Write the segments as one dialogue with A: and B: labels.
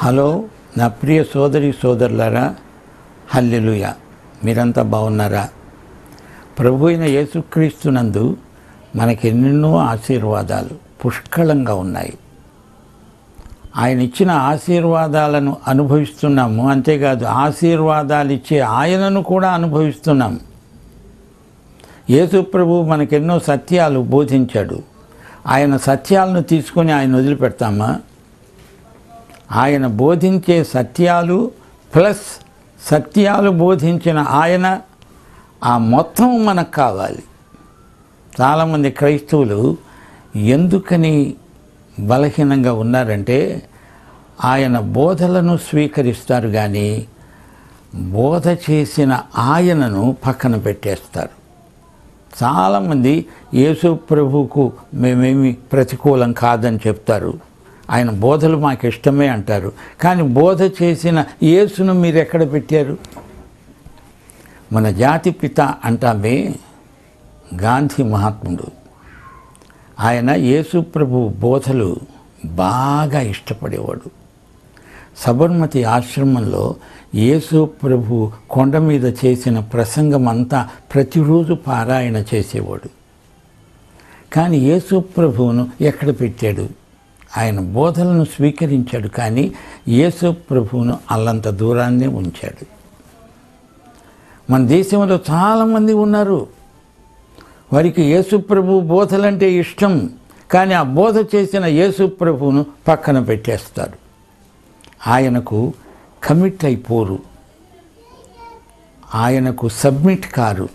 A: Hello నా ప్రియ సోదరి సోదరులారా హల్లెలూయ మీరంతా బాగున్నారా ప్రభు అయిన యేసుక్రీస్తునందు మనకి ఎన్నెన్నో ఆశీర్వాదాలు పుష్కళంగా ఉన్నాయి ఆయన ఇచ్చిన ఆశీర్వాదాలను అనుభవిస్తున్నాము అంతేకాదు ఆశీర్వాదాలు ఇచ్చే ఆయనను కూడా అనుభవిస్తున్నాం యేసు ప్రభు మనకెన్నో సత్యాలు బోధించాడు ఆయన సత్యాలను తీసుకొని ఆయన వదిలిపెడతామా ఆయన బోధించే సత్యాలు ప్లస్ సత్యాలు బోధించిన ఆయన ఆ మొత్తం మనకు కావాలి చాలామంది క్రైస్తవులు ఎందుకని బలహీనంగా ఉన్నారంటే ఆయన బోధలను స్వీకరిస్తారు కానీ బోధ చేసిన ఆయనను పక్కన పెట్టేస్తారు చాలామంది యేసు ప్రభువుకు మేమేమి ప్రతికూలం కాదని చెప్తారు ఆయన బోధలు మాకు ఇష్టమే అంటారు కానీ బోధ చేసిన యేసును మీరు ఎక్కడ పెట్టారు మన జాతి పిత అంటామే గాంధీ మహాత్ముడు ఆయన యేసు ప్రభు బోధలు బాగా ఇష్టపడేవాడు సబర్మతి ఆశ్రమంలో యేసు ప్రభు కొండ మీద చేసిన ప్రసంగం అంతా ప్రతిరోజు పారాయణ చేసేవాడు కానీ యేసు ప్రభువును ఎక్కడ పెట్టాడు ఆయన బోధలను స్వీకరించాడు కానీ యేసు ప్రభువును అల్లంత దూరాన్నే ఉంచాడు మన దేశంలో చాలామంది ఉన్నారు వారికి యేసు ప్రభు బోధలంటే ఇష్టం కానీ ఆ బోధ చేసిన యేసు ప్రభువును పక్కన పెట్టేస్తారు ఆయనకు కమిట్ అయిపోరు ఆయనకు సబ్మిట్ కారు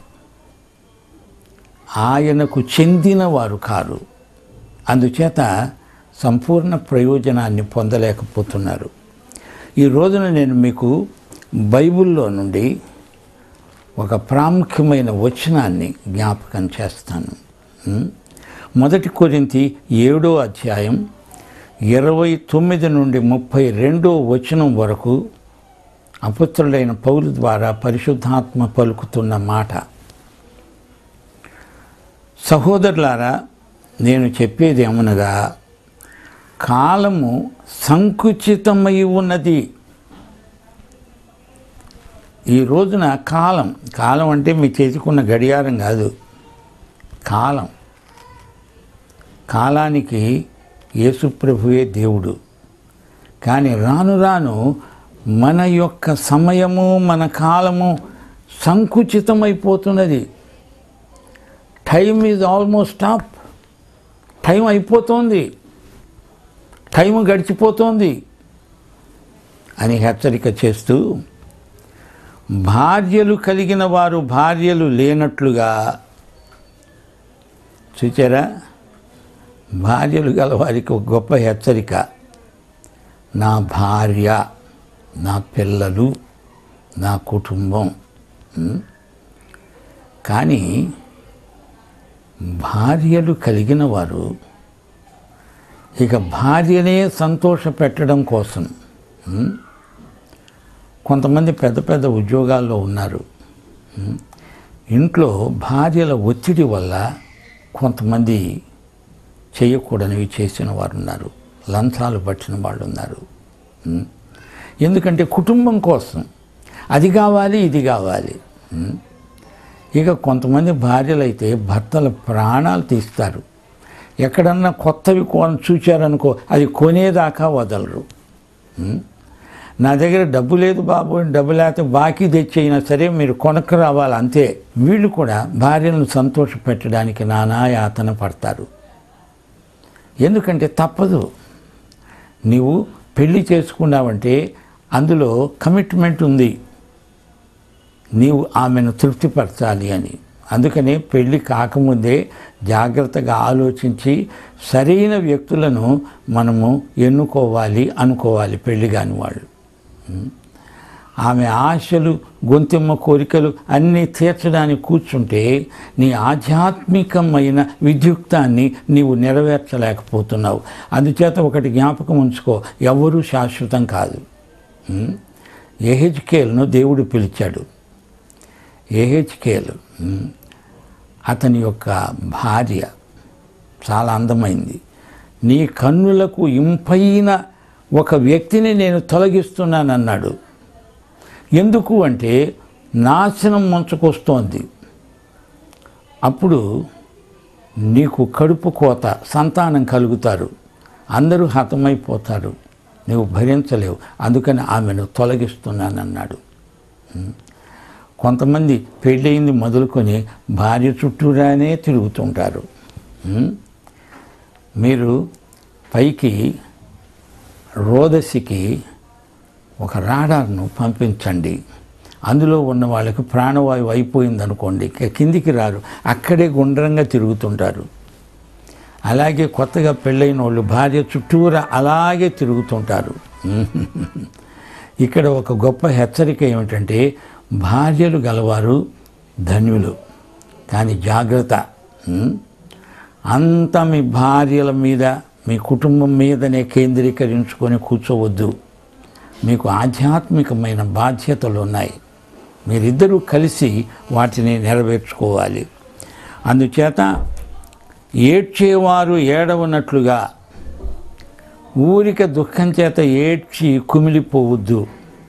A: ఆయనకు చెందినవారు కారు అందుచేత సంపూర్ణ ప్రయోజనాన్ని పొందలేకపోతున్నారు ఈ రోజున నేను మీకు బైబిల్లో నుండి ఒక ప్రాముఖ్యమైన వచనాన్ని జ్ఞాపకం చేస్తాను ఉం? మొదటి కొరింతి ఏడో అధ్యాయం ఇరవై తొమ్మిది నుండి ముప్పై రెండో వచనం వరకు అపుత్రుడైన పౌలు ద్వారా పరిశుద్ధాత్మ పలుకుతున్న మాట సహోదరులారా నేను చెప్పేది ఏమనగా కాలము సంకుచితమై ఉన్నది ఈ రోజున కాలం కాలం అంటే మీ చేతికున్న గడియారం కాదు కాలం కాలానికి యేసుప్రభువే దేవుడు కానీ రాను రాను మన యొక్క సమయము మన కాలము సంకుచితమైపోతున్నది time is almost stop time అయిపోతుంది టైం గడిచిపోతోంది అని హెచ్చరిక చేస్తూ భార్యలు కలిగిన వారు భార్యలు లేనట్లుగా చూచారా భార్యలు గల వారికి ఒక గొప్ప హెచ్చరిక నా భార్య నా పిల్లలు నా కుటుంబం ఉం? కానీ భార్యలు కలిగిన వారు ఇక భార్యనే సంతోష పెట్టడం కోసం ఉం? కొంతమంది పెద్ద పెద్ద ఉద్యోగాల్లో ఉన్నారు ఉం? ఇంట్లో భార్యల ఒత్తిడి వల్ల కొంతమంది చేయకూడనివి చేసిన వారు ఉన్నారు లంచాలు పట్టిన వాళ్ళు ఉన్నారు ఉం? ఎందుకంటే కుటుంబం కోసం అది కావాలి ఇది కావాలి ఉం? ఇక కొంతమంది భార్యలు అయితే భర్తల ప్రాణాలు తీస్తారు ఎక్కడన్నా కొత్తవి కొన చూచారనుకో అది కొనేదాకా వదలరు ఉం? నా దగ్గర డబ్బు లేదు బాబు డబ్బు లేకపోతే బాకీ తెచ్చైనా సరే మీరు కొనక్కు రావాలి అంతే వీళ్ళు కూడా భార్యలను సంతోష పెట్టడానికి నానా యాతన పడతారు ఎందుకంటే తప్పదు నీవు పెళ్లి చేసుకున్నావంటే అందులో కమిట్మెంట్ ఉంది నీవు ఆమెను తృప్తిపరచాలి అని అందుకనే పెళ్ళి కాకముందే జాగ్రత్తగా ఆలోచించి సరైన వ్యక్తులను మనము ఎన్నుకోవాలి అనుకోవాలి పెళ్ళి కాని వాళ్ళు ఉం? ఆమె ఆశలు గొంతెమ్మ కోరికలు అన్నీ తీర్చడానికి కూర్చుంటే నీ ఆధ్యాత్మికమైన విద్యుక్తాన్ని నీవు నెరవేర్చలేకపోతున్నావు అందుచేత ఒకటి జ్ఞాపకం ఉంచుకో ఎవరూ శాశ్వతం కాదు ఉం? ఎహెచ్కేల్ను దేవుడు పిలిచాడు ఏహెచ్కేల్ అతని యొక్క భార్య చాలా అందమైంది నీ కన్నులకు ఇంపైన ఒక వ్యక్తిని నేను తొలగిస్తున్నానన్నాడు ఎందుకు అంటే నాశనం ముంచుకొస్తోంది అప్పుడు నీకు కడుపు కోత సంతానం కలుగుతారు అందరూ హతమైపోతారు నువ్వు భరించలేవు అందుకని ఆమెను తొలగిస్తున్నానన్నాడు ఉం. కొంతమంది పెళ్ళయింది మొదలుకొని భార్య చుట్టూరానే తిరుగుతుంటారు ఉం. మీరు పైకి రోదసికి ఒక రాడార్ను పంపించండి అందులో ఉన్న వాళ్ళకి ప్రాణవాయువు అయిపోయింది అనుకోండి ఇక కిందికి రారు అక్కడే గుండ్రంగా తిరుగుతుంటారు అలాగే కొత్తగా పెళ్ళైన వాళ్ళు భార్య చుట్టూరా అలాగే తిరుగుతుంటారు ఇక్కడ ఒక గొప్ప హెచ్చరిక ఏమిటంటే భార్యలు గలవారు ధన్యులు కానీ జాగ్రత్త ఉం? అంతా మీ భార్యల మీద మీ కుటుంబం మీదనే కేంద్రీకరించుకొని కూర్చోవద్దు మీకు ఆధ్యాత్మికమైన బాధ్యతలు ఉన్నాయి మీరిద్దరూ కలిసి వాటిని నెరవేర్చుకోవాలి అందుచేత ఏడ్చేవారు ఏడవనట్లుగా ఊరిక దుఃఖం చేత ఏడ్చి కుమిలిపోవద్దు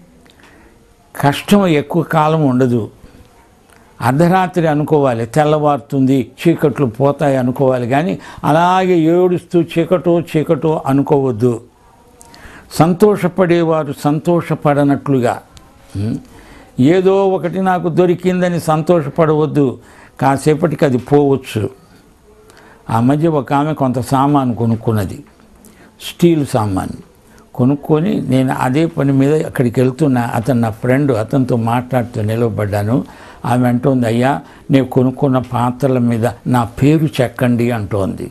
A: కష్టం ఎక్కువ కాలం ఉండదు అర్ధరాత్రి అనుకోవాలి తెల్లవారుతుంది చీకట్లు పోతాయి అనుకోవాలి కానీ అలాగే ఏడుస్తూ చీకటో చీకటో అనుకోవద్దు సంతోషపడేవారు సంతోషపడనట్లుగా ఉం? ఏదో ఒకటి నాకు దొరికిందని సంతోషపడవద్దు కాసేపటికి అది పోవచ్చు ఆ మధ్య ఒక ఆమె కొంత సామాను కొనుక్కున్నది స్టీల్ సామాన్ కొనుక్కొని నేను అదే పని మీద అక్కడికి వెళ్తున్నా అతను నా ఫ్రెండ్ అతనితో మాట్లాడుతూ నిలవబడ్డాను ఆమె అంటోంది అయ్యా నేను కొనుక్కున్న పాత్రల మీద నా పేరు చెక్కండి అంటోంది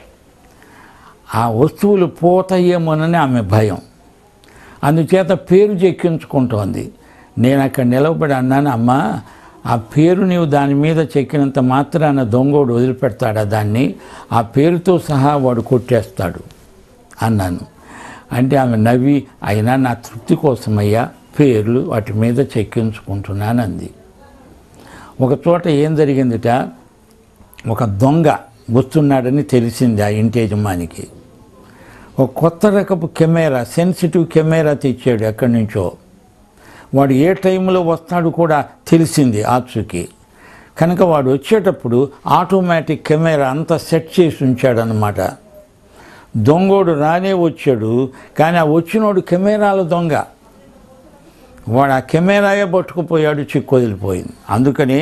A: ఆ వస్తువులు పోతాయేమోనని ఆమె భయం అందుచేత పేరు చెక్కించుకుంటోంది నేను అక్కడ నిలవబడి అన్నాను అమ్మా ఆ పేరు నీవు దాని మీద చెక్కినంత మాత్రాన దొంగోడు వదిలిపెడతాడా దాన్ని ఆ పేరుతో సహా వాడు కొట్టేస్తాడు అన్నాను అంటే ఆమె నవ్వి అయినా నా తృప్తి కోసమయ్యా పేర్లు వాటి మీద చెక్కించుకుంటున్నానంది ఒక చోట ఏం జరిగిందిట ఒక దొంగ వస్తున్నాడని తెలిసింది ఆ ఇంటి యజమానికి ఒక కొత్త రకపు కెమెరా సెన్సిటివ్ కెమెరా తెచ్చాడు ఎక్కడి నుంచో వాడు ఏ టైంలో వస్తాడు కూడా తెలిసింది ఆచూకి కనుక వాడు వచ్చేటప్పుడు ఆటోమేటిక్ కెమెరా అంతా సెట్ చేసి ఉంచాడనమాట దొంగోడు రానే వచ్చాడు కానీ ఆ వచ్చినోడు కెమెరాల దొంగ వాడు ఆ కెమెరాయే పట్టుకుపోయాడు చిక్కు వదిలిపోయింది అందుకని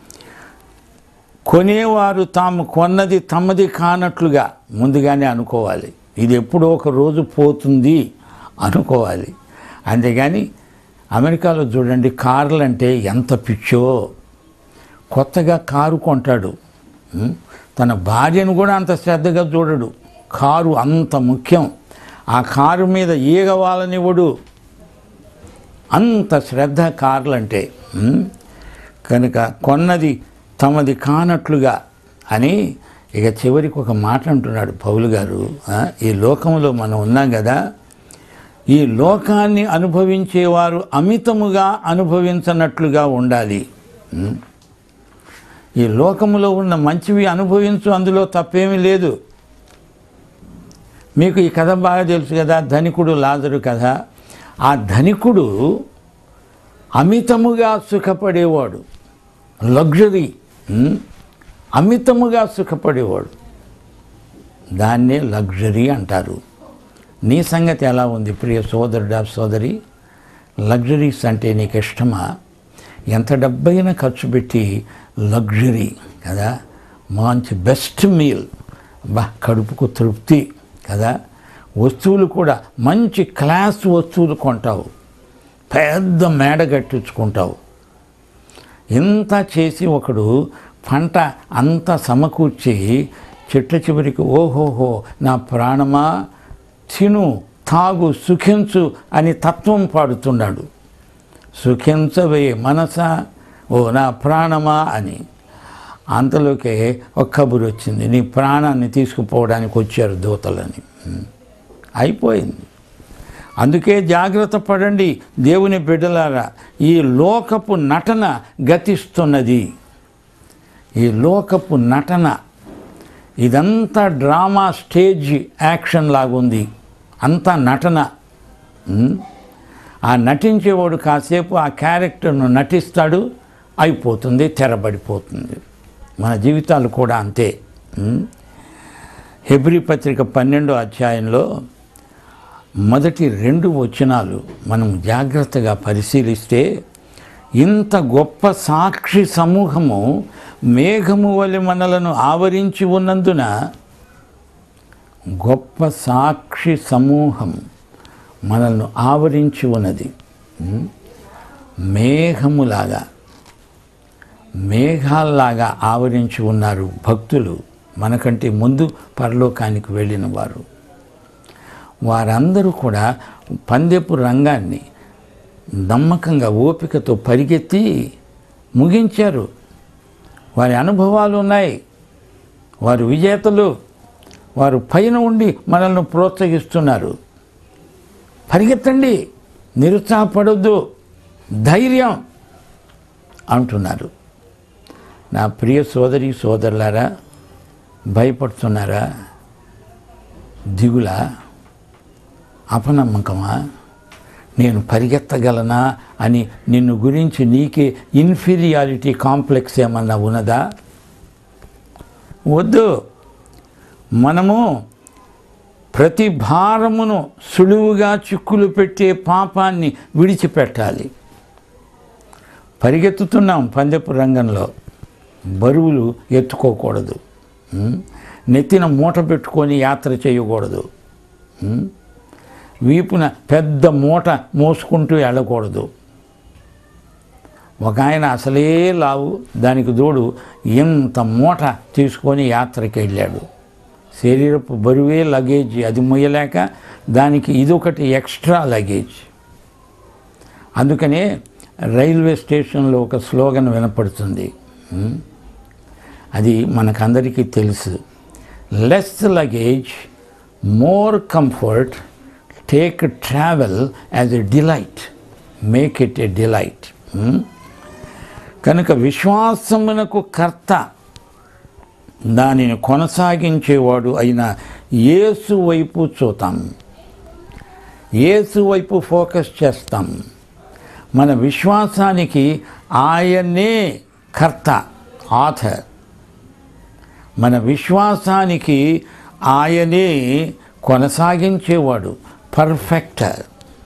A: కొనేవారు తాము కొన్నది తమది కానట్లుగా ముందుగానే అనుకోవాలి ఇది ఎప్పుడో ఒక రోజు పోతుంది అనుకోవాలి అంతేగాని అమెరికాలో చూడండి కార్లు అంటే ఎంత పిచ్చో కొత్తగా కారు కొంటాడు ఉం? తన భార్యను కూడా అంత శ్రద్ధగా చూడడు కారు అంత ముఖ్యం ఆ కారు మీద ఈగవాలనివ్వడు అంత శ్రద్ధ కార్లు అంటే ఉం? కనుక కొన్నది తమది కానట్లుగా అని ఇక చివరికి ఒక మాట అంటున్నాడు పౌలు గారు ఆ, ఈ లోకంలో మనం ఉన్నాం కదా ఈ లోకాన్ని అనుభవించేవారు అమితముగా అనుభవించనట్లుగా ఉండాలి ఉం? ఈ లోకములో ఉన్న మంచివి అనుభవించు అందులో తప్పేమీ లేదు మీకు ఈ కథ బాగా తెలుసు కదా ధనికుడు లాజరు కథ ఆ ధనికుడు అమితముగా సుఖపడేవాడు లగ్జరీ ఉం? అమితముగా సుఖపడేవాడు దాన్నే లగ్జరీ అంటారు నీ సంగతి ఎలా ఉంది ప్రియ సోదరుడా సోదరి లగ్జరీస్ అంటే నీకు ఇష్టమా ఎంత డబ్బైనా ఖర్చు పెట్టి లగ్జరీ కదా మంచి బెస్ట్ మీల్ బా కడుపుకు తృప్తి కదా వస్తువులు కూడా మంచి క్లాస్ వస్తువులు కొంటావు పెద్ద మేడ కట్టించుకుంటావు ఇంత చేసి ఒకడు పంట అంత సమకూర్చి చెట్ల చివరికి ఓహోహో నా ప్రాణమా తిను తాగు సుఖించు అని తత్వం పాడుతున్నాడు సుఖించవే మనస ఓ నా ప్రాణమా అని అంతలోకే ఒక కబురు వచ్చింది నీ ప్రాణాన్ని తీసుకుపోవడానికి వచ్చారు దూతలని ఉం. అయిపోయింది అందుకే జాగ్రత్త పడండి దేవుని బిడ్డలారా ఈ లోకపు నటన గతిస్తున్నది ఈ లోకపు నటన ఇదంతా డ్రామా స్టేజ్ యాక్షన్ లాగుంది అంతా నటన ఉమ్? ఆ నటించేవాడు కాసేపు ఆ క్యారెక్టర్ను నటిస్తాడు అయిపోతుంది తెరబడిపోతుంది మన జీవితాలు కూడా అంతే ఉమ్? హెబ్రి పత్రిక పన్నెండో అధ్యాయంలో మొదటి రెండు వచనాలు మనం జాగ్రత్తగా పరిశీలిస్తే ఇంత గొప్ప సాక్షి సమూహము మేఘము వలె మనలను ఆవరించి ఉన్నందున గొప్ప సాక్షి సమూహం మనల్ని ఆవరించి ఉన్నది ఉం? మేఘములాగా మేఘాల్లాగా ఆవరించి ఉన్నారు భక్తులు మనకంటే ముందు పరలోకానికి వెళ్ళిన వారు వారందరూ కూడా పందెపు రంగాన్ని నమ్మకంగా ఓపికతో పరిగెత్తి ముగించారు వారి అనుభవాలు ఉన్నాయి వారు విజేతలు వారు పైన ఉండి మనల్ని ప్రోత్సహిస్తున్నారు పరిగెత్తండి నిరుత్సాహపడొద్దు ధైర్యం అంటున్నారు నా ప్రియ సోదరి సోదరులారా భయపడుతున్నారా దిగులా అపనమ్మకమా నేను పరిగెత్తగలనా అని నిన్ను గురించి నీకే ఇన్ఫీరియారిటీ కాంప్లెక్స్ ఏమన్నా ఉన్నదా వద్దు మనము ప్రతి భారమును సులువుగా చిక్కులు పెట్టే పాపాన్ని విడిచిపెట్టాలి పరిగెత్తుతున్నాం పందెపు రంగంలో బరువులు ఎత్తుకోకూడదు ఉం? నెత్తిన మూట పెట్టుకొని యాత్ర చేయకూడదు ఉం? వీపున పెద్ద మూట మోసుకుంటూ వెళ్ళకూడదు ఒక ఆయన అసలే లావు దానికి తోడు ఇంత మూట తీసుకొని యాత్రకి వెళ్ళాడు శరీరపు బరువే లగేజ్ అది మొయ్యలేక దానికి ఇదొకటి ఎక్స్ట్రా లగేజ్ అందుకనే రైల్వే స్టేషన్లో ఒక స్లోగన్ వినపడుతుంది ఉం? అది మనకందరికీ తెలుసు less luggage more comfort take travel as a delight make it a delight కనుక విశ్వాసమునకు కర్త దానిని కొనసాగించేవాడు అయిన యేసు వైపు చూతాం యేసు వైపు ఫోకస్ చేస్తాం మన విశ్వాసానికి ఆయనే కర్త ఆథర్ మన విశ్వాసానికి ఆయనే కొనసాగించేవాడు పర్ఫెక్టర్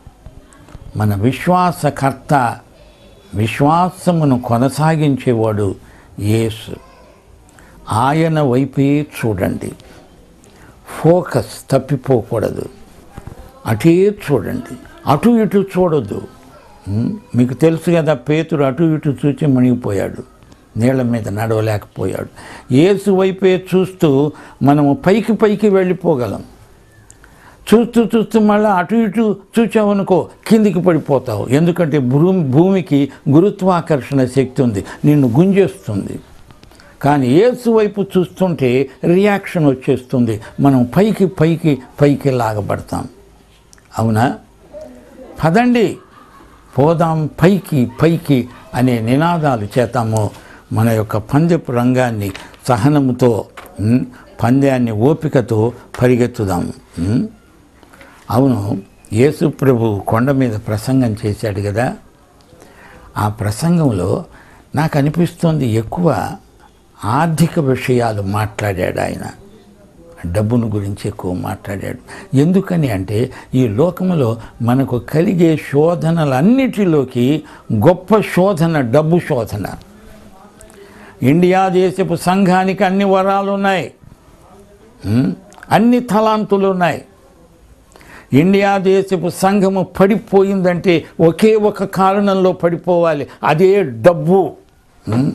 A: మన విశ్వాసకర్త విశ్వాసమును కొనసాగించేవాడు యేసు ఆయన వైపే చూడండి ఫోకస్ తప్పిపోకూడదు అటే చూడండి అటు ఇటు చూడొద్దు ఉం? మీకు తెలుసు కదా పేతురు అటు ఇటు చూచి మునిగిపోయాడు నీళ్ల మీద నడవలేకపోయాడు ఏసు వైపే చూస్తూ మనము పైకి పైకి వెళ్ళిపోగలం చూస్తూ చూస్తూ మళ్ళీ అటు ఇటు చూచావనుకో కిందికి పడిపోతావు ఎందుకంటే భూమి భూమికి గురుత్వాకర్షణ శక్తి ఉంది నిన్ను గుంజేస్తుంది కానీ ఏసు వైపు చూస్తుంటే రియాక్షన్ వచ్చేస్తుంది మనం పైకి పైకి పైకి లాగబడతాం అవునా పదండి పోదాం పైకి పైకి అనే నినాదాలు చేతాము మన యొక్క పందెపు రంగాన్ని సహనముతో ఉం, పందెాన్ని ఓపికతో పరిగెత్తుదాం ఉం? అవును యేసు ప్రభు కొండ మీద ప్రసంగం చేశాడు కదా ఆ ప్రసంగంలో నాకు అనిపిస్తోంది ఎక్కువ ఆర్థిక విషయాలు మాట్లాడాడు ఆయన డబ్బును గురించి ఎక్కువ మాట్లాడాడు ఎందుకని అంటే ఈ లోకంలో మనకు కలిగే శోధనలన్నిటిలోకి గొప్ప శోధన డబ్బు శోధన ఇండియా దేశపు సంఘానికి అన్ని వరాలు ఉన్నాయి ఉం? అన్ని తలాంతులు ఉన్నాయి ఇండియా దేశపు సంఘము పడిపోయిందంటే ఒకే ఒక కారణంలో పడిపోవాలి అదే డబ్బు ఉం?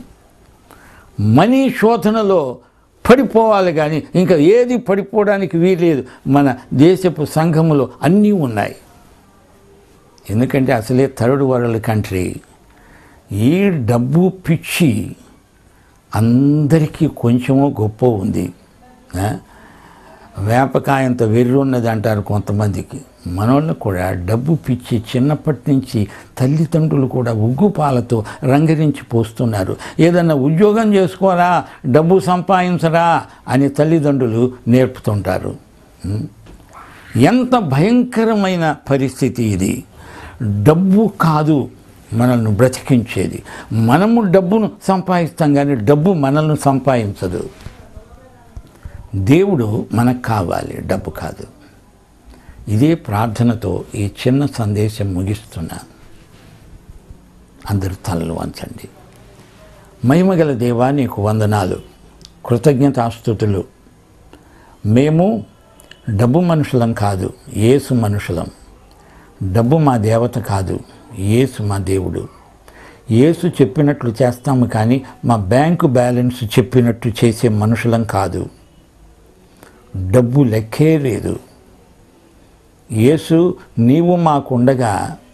A: మనీ శోధనలో పడిపోవాలి కానీ ఇంకా ఏది పడిపోవడానికి వీలేదు మన దేశపు సంఘములో అన్నీ ఉన్నాయి ఎందుకంటే అసలే థర్డ్ వరల్డ్ కంట్రీ ఈ డబ్బు పిచ్చి అందరికీ కొంచెమో గొప్ప ఉంది ఆ? వేపకాయంత వెర్రి ఉన్నది అంటారు కొంతమందికి మనోళ్ళు కూడా డబ్బు పిచ్చి చిన్నప్పటి నుంచి తల్లిదండ్రులు కూడా ఉగ్గుపాలతో రంగరించి పోస్తున్నారు ఏదన్నా ఉద్యోగం చేసుకోరా డబ్బు సంపాదించరా అని తల్లిదండ్రులు నేర్పుతుంటారు ఉం? ఎంత భయంకరమైన పరిస్థితి ఇది డబ్బు కాదు మనల్ని బ్రతికించేది మనము డబ్బును సంపాదిస్తాం కానీ డబ్బు మనల్ని సంపాదించదు దేవుడు మనకు కావాలి డబ్బు కాదు ఇదే ప్రార్థనతో ఈ చిన్న సందేశం ముగిస్తున్నా అందరూ తలలు వంచండి మహిమగల దేవా నీకు వందనాలు కృతజ్ఞతాస్తుతులు మేము డబ్బు మనుషులం కాదు యేసు మనుషులం డబ్బు మా దేవత కాదు యేసు మా దేవుడు యేసు చెప్పినట్లు చేస్తాము కానీ మా బ్యాంకు బ్యాలెన్స్ చెప్పినట్టు చేసే మనుషులం కాదు డబ్బు లెక్కే లేదు యేసు నీవు మాకుండగా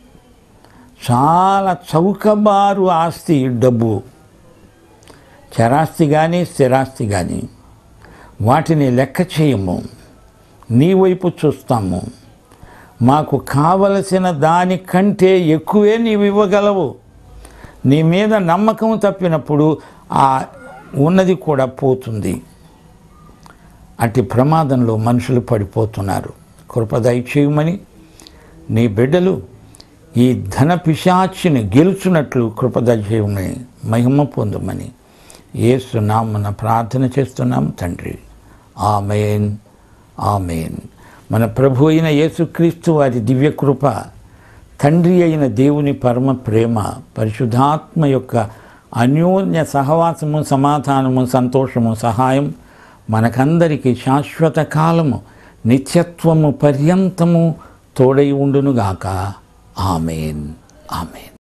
A: చాలా చౌకబారు ఆస్తి డబ్బు చరాస్తి కానీ స్థిరాస్తి కానీ వాటిని లెక్క చేయము నీ వైపు చూస్తాము మాకు కావలసిన దానికంటే ఎక్కువే నీవు ఇవ్వగలవు నీ మీద నమ్మకం తప్పినప్పుడు ఆ ఉన్నది కూడా పోతుంది అట్టి ప్రమాదంలో మనుషులు పడిపోతున్నారు కృపదయ చేయమని నీ బిడ్డలు ఈ ధన పిశాచిని గెలుచున్నట్లు కృపదయ చేయమని మహిమ పొందమని యేసు నామన ప్రార్థన చేస్తున్నాం తండ్రి ఆమెన్ ఆమెన్ మన ప్రభు అయిన యేసుక్రీస్తు వారి దివ్య కృప తండ్రి అయిన దేవుని పరమ ప్రేమ పరిశుద్ధాత్మ యొక్క అన్యోన్య సహవాసము సమాధానము సంతోషము సహాయం మనకందరికీ శాశ్వత కాలము నిత్యత్వము పర్యంతము తోడై ఉండునుగాక ఆమెన్ ఆమెన్